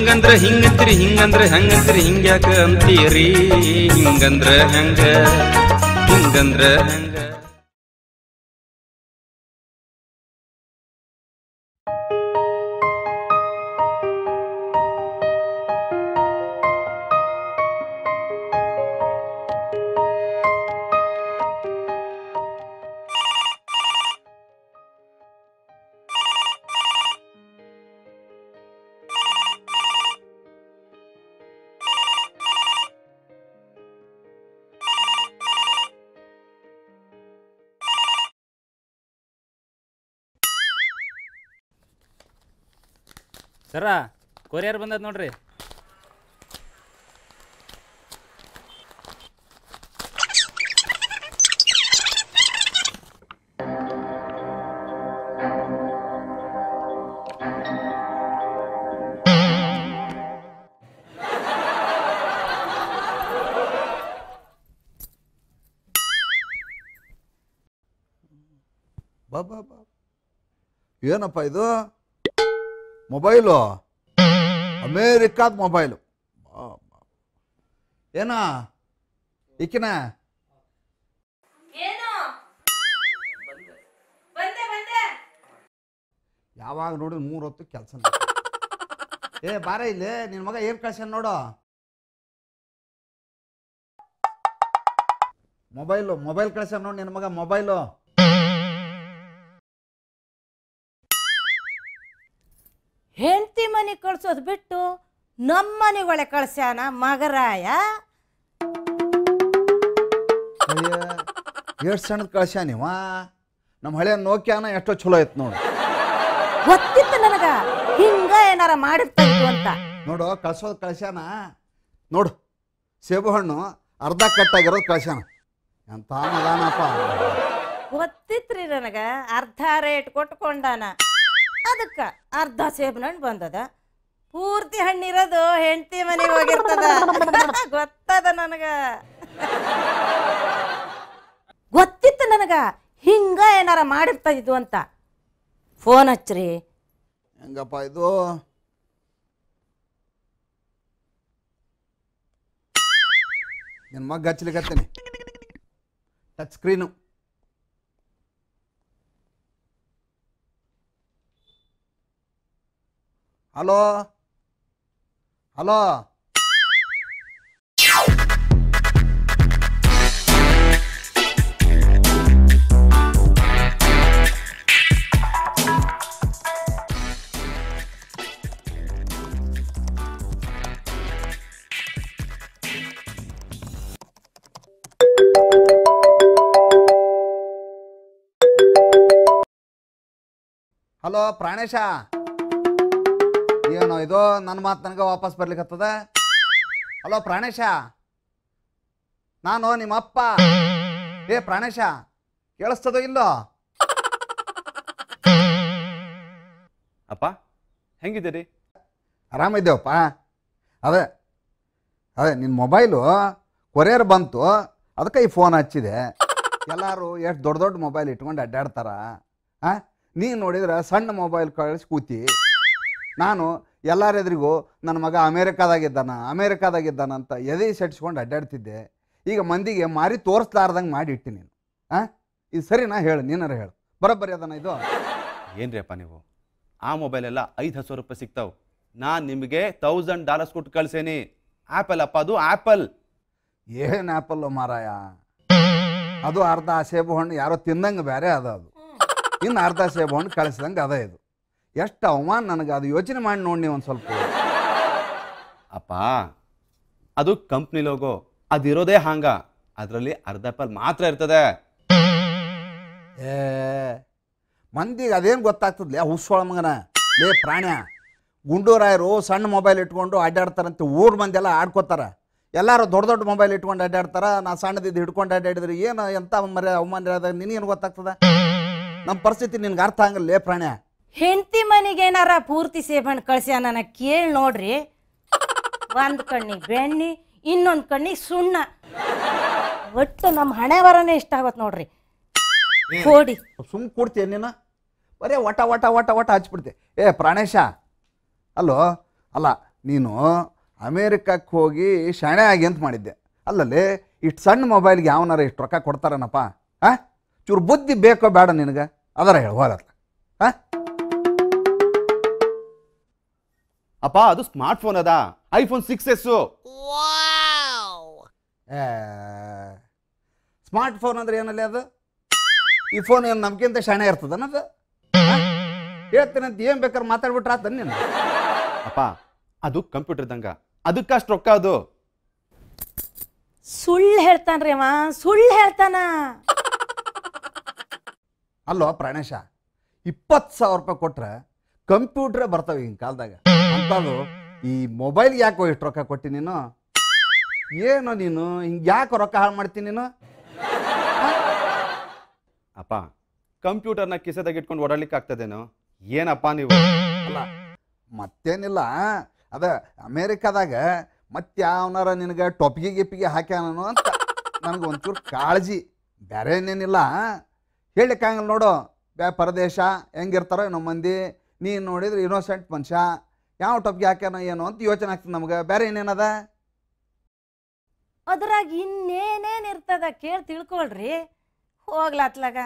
ಹಿಂಗಂದ್ರ ಹಿಂಗಂತ್ರಿ ಹಿಂಗಂದ್ರ ಹಂಗಂತ್ರಿ ಹಿಂಗ್ಯಾಕ ಅಂತೀರಿ ಹಿಂಗಂದ್ರ ಹೆಂಗ ಹಿಂಗಂದ್ರ ಹೆಂಗ ಸರ ಕೊರಿಯರ್ ಬಂದದ ನೋಡ್ರಿ ಬಾ ಬಾ ಬಾ ಏನಪ್ಪ ಇದು ಮೊಬೈಲು ಅಮೇರಿಕಾದ ಮೊಬೈಲು ಬಾ, ಬಾ. ಏನ ಈಕಿನ ಏನು ಬಂದೆ ಬಂದೆ ಯಾವಾಗ ನೋಡಿ ಮೂರು ಹೊತ್ತು ಕೆಲಸ ಏ ಬಾರ ಇಲ್ಲಿ ನಿನ್ನ ಮಗ ಏನು ಕಳ್ಸ್ಯಾನ ನೋಡು ಮೊಬೈಲು ಮೊಬೈಲ್ ಕಳ್ಸ್ಯಾನ ನೋಡಿ ನಿನ್ನ ಮಗ ಮೊಬೈಲು ಹೆಂಡತಿ ಮನೆ ಕಳ್ಸೋದು ಬಿಟ್ಟು ನಮ್ಮ ಮನೆಗೊಳೆ ಕಳ್ಸ್ಯಾನ ಮಗರಾಯ ಎಷ್ಟು ಸಣ್ಣದ ಕಳ್ಸ್ಯಾ ನೀವ ನಮ್ಮ ಹಳೆ ನೋಕ್ಯಾನ ಎಷ್ಟೋ ಚಲೋ ಐತ್ ನೋಡು ಗೊತ್ತಿತ್ತು ನನಗ ಹಿಂಗ ಏನಾರ ಮಾಡಿರ್ತಾಯಿತ್ತು ಅಂತ ನೋಡು ಕಳ್ಸೋದು ಕಳ್ಸ್ಯಾನ ನೋಡು ಸೇಬು ಹಣ್ಣು ಅರ್ಧ ಕಟ್ಟಾಗಿರೋದು ಕಳ್ಸ್ಯಾನ ಎಂತ ಮಗಾನಪ್ಪ ಗೊತ್ತಿತ್ರಿ ನನಗ ಅರ್ಧ ರೇಟ್ ಕೊಟ್ಕೊಂಡಾನ ಅದಕ್ಕ ಅರ್ಧ ಸೇಬಿನ ಹಣ್ಣು ಬಂದದ ಪೂರ್ತಿ ಹಣ್ಣಿರೋದು ಹೆಂಡತಿ ಮನೆಗೆ ಹೋಗಿರ್ತದ ಗೊತ್ತದ ನನಗ ಗೊತ್ತಿತ್ತು ನನಗ ಹಿಂಗ ಏನಾರ ಮಾಡಿರ್ತಾಯಿದ್ದು ಅಂತ ಫೋನ್ ಹಚ್ಚ್ರಿ ಹೆಂಗಪ್ಪ ಇದು ನಿನ್ನ ಮಗ ಹಚ್ಲಿಕತ್ತೀನಿ touch screen hello hello hello Pranesha ಏನೋ ಇದು ನನ್ನ ಮಾತು ನನಗೆ ವಾಪಸ್ ಬರ್ಲಿಕ್ಕತ್ತದ ಹಲೋ ಪ್ರಾಣೇಶ ನಾನು ನಿಮ್ಮ ಅಪ್ಪ ಏ ಪ್ರಾಣೇಶ ಕೇಳಿಸ್ತದೋ ಇಲ್ಲೋ ಅಪ್ಪ ಹೆಂಗಿದ್ದೀರಿ ಆರಾಮಿದ್ದೇವಪ್ಪ ಅದೇ ಅದೇ ನಿನ್ನ ಮೊಬೈಲು ಕೊರಿಯರ್ ಬಂತು ಅದಕ್ಕೆ ಈ ಫೋನ್ ಹಚ್ಚಿದೆ ಎಲ್ಲರೂ ಎಷ್ಟು ದೊಡ್ಡ ದೊಡ್ಡ ಮೊಬೈಲ್ ಇಟ್ಕೊಂಡು ಅಡ್ಡಾಡ್ತಾರ ಹಾಂ ನೀನು ನೋಡಿದ್ರೆ ಸಣ್ಣ ಮೊಬೈಲ್ ಕಳಿಸಿ ಕೂತಿ ನಾನು ಎಲ್ಲರ ಎದುರಿಗೂ ನನ್ನ ಮಗ ಅಮೇರಿಕಾದಾಗಿದ್ದಾನ ಅಮೇರಿಕಾದಾಗಿದ್ದಾನ ಅಂತ ಎದೆ ಸೆಟ್ಸ್ಕೊಂಡು ಅಡ್ಡಾಡ್ತಿದ್ದೆ ಈಗ ಮಂದಿಗೆ ಮಾರಿ ತೋರಿಸ್ಲಾರ್ದಂಗೆ ಮಾಡಿ ಇಟ್ಟಿ ನೀನು ಹಾಂ ಇದು ಸರಿನಾ ಹೇಳು ನೀನಾರ ಹೇಳು ಬರೋಬ್ಬರಿ ಅದನ್ನ ಇದು ಏನ್ರಿ ಅಪ್ಪ ನೀವು ಆ ಮೊಬೈಲ್ ಎಲ್ಲ ಐದು ಹತ್ತು ಸಾವಿರ ರೂಪಾಯಿ ಸಿಗ್ತಾವೆ ನಾನು ನಿಮಗೆ ತೌಸಂಡ್ ಡಾಲರ್ಸ್ ಕೊಟ್ಟು ಕಳ್ಸೇನಿ ಆ್ಯಪಲ್ ಅಪ್ಪ ಅದು ಆ್ಯಪಲ್ ಏನು ಆ್ಯಪಲ್ಲು ಮಾರಾಯ ಅದು ಅರ್ಧ ಸೇಬು ಹಣ್ಣು ಯಾರೋ ತಿಂದಂಗೆ ಬೇರೆ ಅದ ಅದು ಇನ್ನು ಅರ್ಧ ಸೇಬು ಹಣ್ಣು ಕಳಿಸ್ದಂಗೆ ಅದ ಇದು ಎಷ್ಟು ಅವಮಾನ ನನಗೆ ಅದು ಯೋಚನೆ ಮಾಡಿ ನೋಡಿ ಒಂದು ಸ್ವಲ್ಪ ಅಪ್ಪ ಅದು ಕಂಪ್ನಿ ಲೋಗೋ ಅದಿರೋದೇ ಹಾಂಗ ಅದರಲ್ಲಿ ಅರ್ಧ ಆ್ಯಪಲ್ ಮಾತ್ರ ಇರ್ತದೆ ಏ ಮಂದಿಗೆ ಅದೇನು ಗೊತ್ತಾಗ್ತದ್ಲೇ ಹುಸ್ಸೊಳ ಮಗನ ಲೇ ಪ್ರಾಣ್ಯ ಗುಂಡೂರಾಯರು ಸಣ್ಣ ಮೊಬೈಲ್ ಇಟ್ಕೊಂಡು ಅಡ್ಡಾಡ್ತಾರಂತೆ ಊರ್ ಮಂದಿ ಎಲ್ಲ ಆಡ್ಕೋತಾರ ಎಲ್ಲರೂ ದೊಡ್ಡ ದೊಡ್ಡ ಮೊಬೈಲ್ ಇಟ್ಕೊಂಡು ಅಡ್ಡಾಡ್ತಾರ ನಾ ಸಣ್ಣದಿದ್ದು ಹಿಡ್ಕೊಂಡು ಅಡ್ಡಾಡಿದ್ರೆ ಏನು ಎಂತ ಮರ್ಯ ಅವಮಾನ ಅದ ನಿನಗೇನು ಗೊತ್ತಾಗ್ತದ ನಮ್ಮ ಪರಿಸ್ಥಿತಿ ನಿನ್ಗೆ ಅರ್ಥ ಆಗಲ್ಲ ಲೇ ಪ್ರಾಣ್ಯ ಹೆಂಡತಿ ಮನೆಗೆ ಏನಾರ ಪೂರ್ತಿ ಸೇಬಣ್ಣು ಕಳ್ಸ್ಯಾನ ನನಗೆ ಕೇಳಿ ನೋಡ್ರಿ ಒಂದು ಕಣ್ಣಿಗೆ ಬೆಣ್ಣಿ ಇನ್ನೊಂದು ಕಣ್ಣಿಗೆ ಸುಣ್ಣ ಒಟ್ಟು ನಮ್ಮ ಹಣೆ ಬರನೇ ಇಷ್ಟ ಆಗತ್ತೆ ನೋಡ್ರಿ ಕೋಡಿ ಸುಮ್ ಕೊಡ್ತೀಯ ನೀನು ಬರೀ ಒಟ ಒಟ ಒಟ ಒಟ ಹಚ್ಬಿಡ್ತೆ ಏ ಪ್ರಾಣೇಶ ಅಲ್ಲೋ ಅಲ್ಲ ನೀನು ಅಮೇರಿಕಕ್ಕೆ ಹೋಗಿ ಶಾಣೆ ಆಗಿ ಅಂತ ಮಾಡಿದ್ದೆ ಅಲ್ಲಲ್ಲಿ ಇಷ್ಟು ಸಣ್ಣ ಮೊಬೈಲ್ಗೆ ಯಾವನಾರ ಇಷ್ಟು ರೊಕ್ಕ ಕೊಡ್ತಾರನಪ್ಪ ಆ ಚೂರು ಬುದ್ಧಿ ಬೇಕೋ ಬೇಡ ನಿನಗೆ ಅದರ ಹೇಳು ಹೋಗತ್ತ ಹಾಂ ಅಪ್ಪ ಅದು ಸ್ಮಾರ್ಟ್ ಫೋನ್ ಅದ iPhone six S smart phone ಅಂದ್ರೆ ಏನಲ್ಲ ಅದು ಈ ಫೋನ್ ಏನು ನಮ್ಗಿಂತ ಶಾಣೆ ಇರ್ತದನದು ಹೇಳ್ತೀನಿ ಅಂತ ಏನು ಬೇಕಾದ್ರೆ ಮಾತಾಡ್ಬಿಟ್ರೆ ಆತ ನೀನು ಅಪ್ಪ ಅದು ಕಂಪ್ಯೂಟರ್ ಇದ್ದಂಗ ಅದಕ್ಕೆ ಅಷ್ಟು ರೊಕ್ಕ ಅದು ಸುಳ್ಳು ಹೇಳ್ತಾನ್ರಿ ಅವ ಸುಳ್ಳು ಹೇಳ್ತಾನ ಅಲ್ಲೋ ಪ್ರಾಣೇಶ ಇಪ್ಪತ್ತು ಸಾವಿರ ರೂಪಾಯಿ ಕೊಟ್ರೆ ಕಂಪ್ಯೂಟ್ರೇ ಬರ್ತಾವೆ ಈಗಿನ ಕಾಲದಾಗ ಅಂಥದ್ದು ಈ ಮೊಬೈಲ್ಗೆ ಯಾಕೋ ಇಷ್ಟು ರೊಕ್ಕ ಕೊಟ್ಟಿ ನೀನು ಏನು ನೀನು ಹಿಂಗೆ ಯಾಕೆ ರೊಕ್ಕ ಹಾಳು ಮಾಡ್ತೀನಿ ನೀನು ಅಪ್ಪ ಕಂಪ್ಯೂಟರ್ನ ಕಿಸೆದಾಗ ಇಟ್ಕೊಂಡು ಓಡಾಡ್ಲಿಕ್ಕೆ ಆಗ್ತದೇನೋ ಏನಪ್ಪ ನೀವು ಅಲ್ಲ ಮತ್ತೇನಿಲ್ಲ ಅದ ಅಮೇರಿಕಾದಾಗ ಮತ್ತೆ ಯಾವನಾರ ನಿನಗೆ ಟೊಪ್ಪಿಗೆ ಗಿಪ್ಪಿಗೆ ಹಾಕ್ಯಾನೋ ಅಂತ ನನಗೆ ಒಂಚೂರು ಕಾಳಜಿ ಬೇರೆ ಏನೇನಿಲ್ಲ ಹೇಳಿಕ್ಕಾಗಲ್ಲ ನೋಡು ಬ್ಯಾ ಪರದೇಶ ಹೆಂಗಿರ್ತಾರೋ ನಮ್ಮ ಮಂದಿ ನೀನು ನೋಡಿದ್ರೆ ಇನ್ನೋಸೆಂಟ್ ಮನುಷ್ಯ ಯಾವ ಟೊಪ್ಪಿಗೆ ಹಾಕ್ಯಾನೋ ಏನೋ ಅಂತ ಯೋಚನೆ ಆಗ್ತದೆ ನಮ್ಗೆ ಬೇರೆ ಏನೇನದ ಅದ್ರಾಗ ಇನ್ನೇನೇನ್ ಇರ್ತದ ಕೇಳಿ ತಿಳ್ಕೊಳ್ರಿ ಹೋಗ್ಲಾತ್ಲಾಗ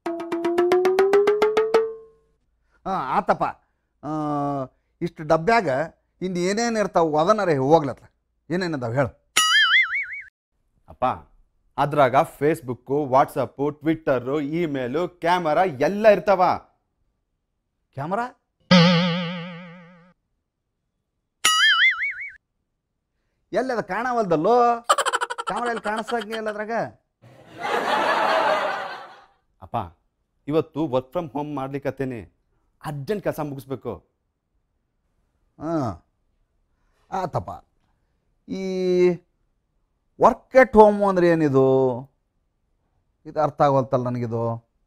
ಹಾಂ ಆತಪ್ಪ ಆ, ಇಷ್ಟು ಡಬ್ಬ್ಯಾಗ ಇನ್ನು ಏನೇನು ಇರ್ತಾವೆ ಅದನ್ನರೇ ಹೋಗ್ಲತ್ತ ಏನೇನದಾವ ಹೇಳು ಅಪ್ಪ ಅದ್ರಾಗ Facebook WhatsApp Twitter email camera ಎಲ್ಲ ಇರ್ತಾವ ಕ್ಯಾಮರಾ ಎಲ್ಲಿ ಅದು ಕಾಣವಲ್ದಲ್ಲೋ ಕ್ಯಾಮರಾ ಎಲ್ಲಿ ಕಾಣಿಸ್ದಂಗೆ ಇಲ್ಲ ಅದ್ರಾಗ ಅಪ್ಪ ಇವತ್ತು ವರ್ಕ್ ಫ್ರಮ್ ಹೋಮ್ ಮಾಡ್ಲಿಕ್ಕತ್ತೇನೆ ಅರ್ಜೆಂಟ್ ಕೆಲಸ ಮುಗಿಸ್ಬೇಕು ಹಾಂ ಆತಪ್ಪ ಈ ವರ್ಕ್ ಎಟ್ ಹೋಮು ಅಂದ್ರೆ ಏನಿದು ಇದು ಅರ್ಥ ಆಗೋಲ್ತಲ್ಲ ನನಗಿದು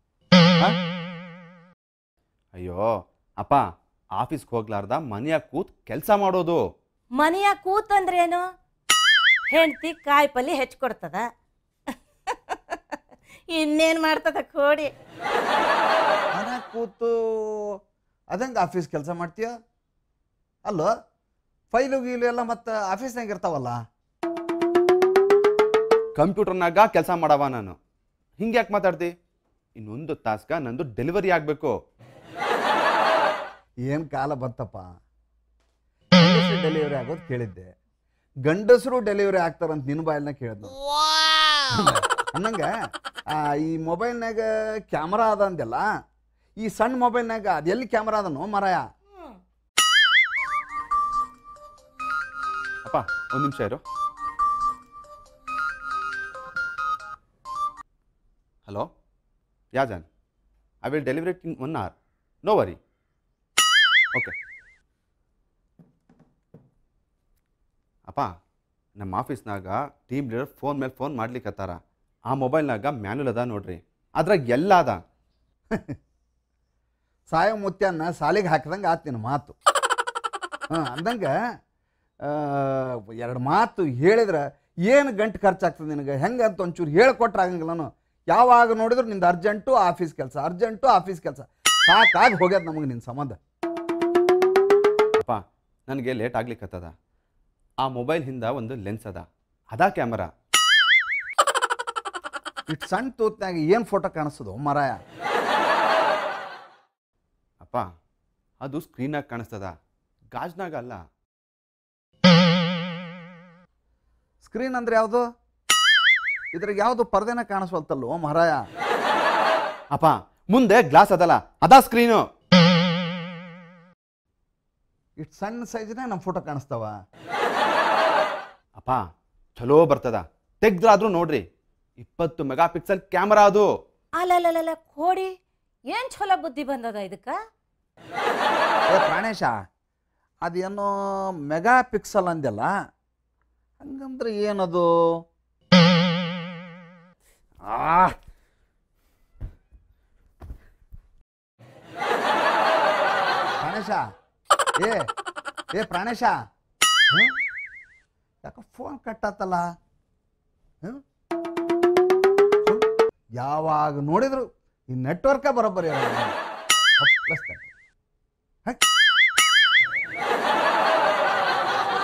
ಅಯ್ಯೋ ಅಪ್ಪ ಆಫೀಸ್ಗೆ ಹೋಗ್ಲಾರ್ದ ಮನೆಯಾಗ ಕೂತ್ ಕೆಲಸ ಮಾಡೋದು ಮನೆಯ ಕೂತಂದ್ರೇನು ಹೆಂಡ್ತಿ ಕಾಯಿ ಪಲ್ಯ ಹೆಚ್ಚಿಕೊಡ್ತದ ಇನ್ನೇನ್ ಮಾಡ್ತದ ಕೋಡಿ ಮನ್ಯಾಗ ಕೂತು ಅದಂಗೆ ಆಫೀಸ್ ಕೆಲಸ ಮಾಡ್ತೀಯ ಅಲ್ಲೋ ಫೈಲು ಗೀಲು ಎಲ್ಲ ಮತ್ತು ಆಫೀಸ್ನಾಗ ಇರ್ತಾವಲ್ಲ ಕಂಪ್ಯೂಟರ್ನಾಗ ಕೆಲಸ ಮಾಡವ ನಾನು ಹಿಂಗೆ ಯಾಕೆ ಮಾತಾಡ್ತಿ ಇನ್ನೊಂದು ತಾಸ್ಗ ನಂದು ಡೆಲಿವರಿ ಆಗಬೇಕು ಏನು ಕಾಲ ಬಂತಪ್ಪ ಗಂಡಸರು ಡೆಲಿವರಿ ಆಗೋದು ಕೇಳಿದ್ದೆ ಗಂಡಸರು ಡೆಲಿವರಿ ಆಗ್ತಾರಂತ ನಿನ್ನ ಬಾಯಲ್ನ ಕೇಳಿದ್ನು ಅನ್ನಂಗ ಆ, ಈ ಮೊಬೈಲ್ನಾಗ ಕ್ಯಾಮ್ರಾ ಅದ ಅಂದೆಲ್ಲ ಈ ಸಣ್ಣ ಮೊಬೈಲ್ನಾಗ ಅದು ಎಲ್ಲಿ ಕ್ಯಾಮ್ರಾ ಅದನು ಮರಾಯ ಅಪ್ಪ ಒಂದು ನಿಮಿಷ ಇರು hello yeah John I will delivery in one hour no worry okay ಅಪ್ಪ ನಮ್ಮ ಆಫೀಸ್ನಾಗ ಟೀಮ್ ಲೀಡರ್ ಫೋನ್ ಮೇಲೆ ಫೋನ್ ಮಾಡ್ಲಿಕ್ಕತ್ತಾರ ಆ ಮೊಬೈಲ್ನಾಗ ಮ್ಯಾನುಲ್ ಅದ ನೋಡ್ರಿ ಅದ್ರಾಗ ಎಲ್ಲ ಅದ ಸಾಯೋ ಮುತ್ಯನ್ನ ಸಾಲಿಗೆ ಹಾಕಿದಂಗೆ ಆತ್ ನಿನ್ನ ಮಾತು ಹಾಂ ಅಂದಂಗೆ ಎರಡು ಮಾತು ಹೇಳಿದ್ರೆ ಏನು ಗಂಟು ಖರ್ಚಾಗ್ತದೆ ನಿನಗೆ ಹೆಂಗೆ ಅಂತ ಒಂಚೂರು ಹೇಳ್ಕೊಟ್ರೆ ಆಗಂಗಿಲ್ಲನು ಯಾವಾಗ ನೋಡಿದ್ರು ನಿಂದು ಅರ್ಜೆಂಟು ಆಫೀಸ್ ಕೆಲಸ ಅರ್ಜೆಂಟು ಆಫೀಸ್ ಕೆಲಸ ಸಾಕಾಗಿ ಹೋಗ್ಯದ ನಮಗೆ ನಿನ್ನ ಸಂಬಂಧ ಅಪ್ಪ ನನಗೆ ಲೇಟ್ ಆಗ್ಲಿಕ್ಕತ್ತದ ಆ ಮೊಬೈಲ್ ಹಿಂದ ಒಂದು ಲೆನ್ಸ್ ಅದ ಅದಾ ಕ್ಯಾಮರಾ ಇಷ್ಟು ಸಣ್ಣ ತೂತ್ನಾಗ ಏನು ಫೋಟೋ ಕಾಣಿಸ್ತದೋ ಮರಾಯ ಅಪ್ಪ ಅದು ಸ್ಕ್ರೀನಾಗ ಕಾಣಿಸ್ತದ ಗಾಜ್ನಾಗ ಅಲ್ಲ ಸ್ಕ್ರೀನ್ ಅಂದ್ರೆ ಯಾವುದು ಇದ್ರಾಗ ಯಾವುದು ಪರ್ದೆನ ಕಾಣಿಸ್ವಲ್ತಲ್ಲೋ ಮಹಾರಾಯ ಅಪ್ಪ ಮುಂದೆ ಗ್ಲಾಸ್ ಅದಲ್ಲ ಅದಾ ಸ್ಕ್ರೀನು ಇಷ್ಟು ಸಣ್ಣ ಸೈಜ್ನೇ ನಮ್ಮ ಫೋಟೋ ಕಾಣಿಸ್ತಾವ ಅಪ್ಪ ಚಲೋ ಬರ್ತದ ತೆಗ್ದ್ರಾದ್ರೂ ನೋಡ್ರಿ ಇಪ್ಪತ್ತು ಮೆಗಾ ಪಿಕ್ಸೆಲ್ ಕ್ಯಾಮರಾ ಅದು ಅಲ್ಲಲ್ಲಲ್ಲ ಕೋಡಿ ಏನ್ ಚಲೋ ಬುದ್ಧಿ ಬಂದದ ಇದಕ್ಕ ಏ ಪ್ರಾಣೇಶ ಅದೇನೋ ಮೆಗಾ ಪಿಕ್ಸಲ್ ಅಂದೆಲ್ಲ ಹಂಗಂದ್ರೆ ಏನದು ಆ ಪ್ರಾಣೇಶ ಏ ಏ ಪ್ರಾಣೇಶ ಹ್ಮ್? ಯಾಕೆ ಫೋನ್ ಕಟ್ಟಾತಲ್ಲ ಹ್ಮ್? ಯಾವಾಗ ನೋಡಿದ್ರು ಈ ನೆಟ್ವರ್ಕ ಬರೋಬ್ಬರಿ ಇರಲ್ಲ. ಹಪ್ಳಸ್ತಾರೆ. ಹಕ್.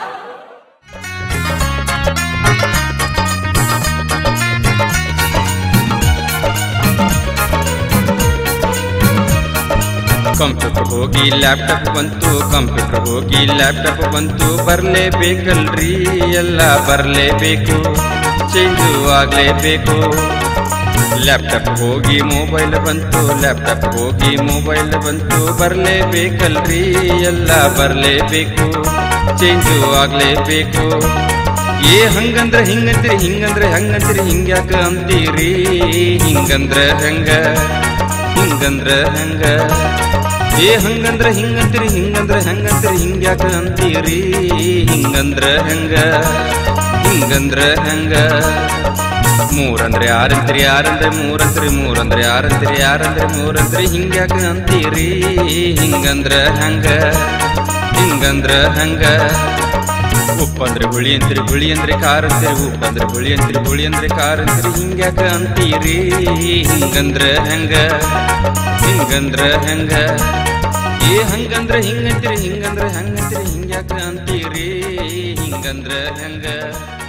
ಕಂಪ್ಯೂಟರ್ ಹೋಗಿ ಲ್ಯಾಪ್ಟಾಪ್ ಬಂತು ಕಂಪ್ಯೂಟರ್ ಹೋಗಿ ಲ್ಯಾಪ್ಟಾಪ್ ಬಂತು ಬರ್ಲೇಬೇಕಲ್ರಿ ಎಲ್ಲ ಬರ್ಲೇಬೇಕು ಚೇಂಜು ಆಗ್ಲೇಬೇಕು ಲ್ಯಾಪ್ಟಾಪ್ ಹೋಗಿ ಮೊಬೈಲ್ ಬಂತು ಲ್ಯಾಪ್ಟಾಪ್ ಹೋಗಿ ಮೊಬೈಲ್ ಬಂತು ಬರ್ಲೇಬೇಕಲ್ರಿ ಎಲ್ಲ ಬರ್ಲೇಬೇಕು ಚೇಂಜು ಆಗ್ಲೇಬೇಕು ಏ ಹಂಗಂದ್ರ ಹಿಂಗಂತೀರಿ ಹಿಂಗಂದ್ರೆ ಹಂಗಂತೀರಿ ಹಿಂಗ್ಯಾಕ ಅಂತೀರಿ ಹಿಂಗಂದ್ರ ಹೆಂಗ ಹಿಂಗಂದ್ರ ಹೆಂಗ ಏ ಹಂಗಂದ್ರ ಹಿಂಗಂತೀರಿ ಹಿಂಗಂದ್ರ ಹೆಂಗಂತೀರಿ ಹಿಂಗ್ಯಾಕ ಅಂತೀರಿ ಹಿಂಗಂದ್ರ ಹೆಂಗ ಹಿಂಗಂದ್ರ ಹೆಂಗ ಮೂರಂದ್ರೆ ಆರಂತ್ರಿ ಆರಂದ್ರೆ ಮೂರಂತ್ರಿ ಮೂರಂದ್ರೆ ಆರಂತ್ರಿ ಆರಂದ್ರೆ ಮೂರಂತ್ರಿ ಹಿಂಗ್ಯಾಕ ಅಂತೀರಿ ಹಿಂಗಂದ್ರ ಹಂಗ ಹಿಂಗಂದ್ರ ಹಂಗ ಉಪ್ಪಂದ್ರೆ ಹುಳಿ ಅಂತ್ರಿ ಹುಳಿ ಅಂದ್ರೆ ಖಾರ ಅಂತೀರಿ ಉಪ್ಪಂದ್ರೆ ಹುಳಿ ಅಂತ್ರಿ ಹುಳಿ ಅಂದ್ರೆ ಖಾರ ಅಂತೀರಿ ಹಿಂಗ್ಯಾಕ ಅಂತೀರಿ ಹಿಂಗಂದ್ರ ಹೆಂಗ ಹಿಂಗಂದ್ರ ಹೆಂಗ ಏ ಹಂಗಂದ್ರ ಹಿಂಗಂತೀರಿ ಹಿಂಗಂದ್ರ ಹಂಗಂತೀರಿ ಹಿಂಗ್ಯಾಕ ಅಂತೀರಿ ಹಿಂಗಂದ್ರ ಹೆಂಗ